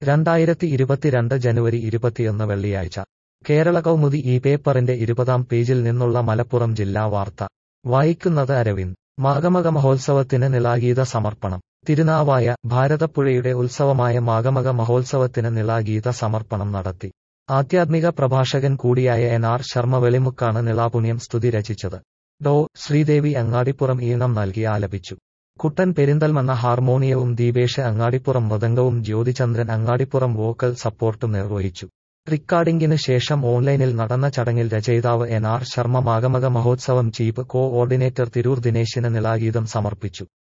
രണ്ടായിരത്തി ഇരുപത്തിരണ്ട് ജനുവരി ഇരുപത്തിയൊന്ന് വെള്ളിയാഴ്ച കേരള കൗമുദി ഈ പേപ്പറിന്റെ ഇരുപതാം പേജിൽ നിന്നുള്ള മലപ്പുറം ജില്ലാ വാർത്ത വായിക്കുന്നത് അരവിന്ദ് മാഗമക മഹോത്സവത്തിന് നിളാഗീത സമർപ്പണം തിരുനാവായ ഭാരതപ്പുഴയുടെ ഉത്സവമായ മാഗമക മഹോത്സവത്തിന് നിളാഗീത സമർപ്പണം നടത്തി ആധ്യാത്മിക പ്രഭാഷകൻ കൂടിയായ എൻ ആർ ശർമ്മ വെളിമുക്കാണ് നിളാപുണ്യം സ്തുതി രചിച്ചത് ഡോ ശ്രീദേവി അങ്ങാടിപ്പുറം ഈണം നൽകി ആലപിച്ചു കുട്ടൻ പെരിന്തൽമണ്ണ ഹാർമോണിയവും ദീപേഷ് അങ്ങാടിപ്പുറം മൃദംഗവും ജ്യോതിചന്ദ്രൻ അങ്ങാടിപ്പുറം വോക്കൽ സപ്പോർട്ടും നിർവഹിച്ചു റിക്കാർഡിംഗിന് ശേഷം ഓൺലൈനിൽ നടന്ന ചടങ്ങിൽ രചയിതാവ് എൻ ആർ ശർമ്മ മാഗമക മഹോത്സവം ചീഫ് കോ ഓർഡിനേറ്റർ തിരൂർ ദിനേശിന് നിളാഗീതം സമർപ്പിച്ചു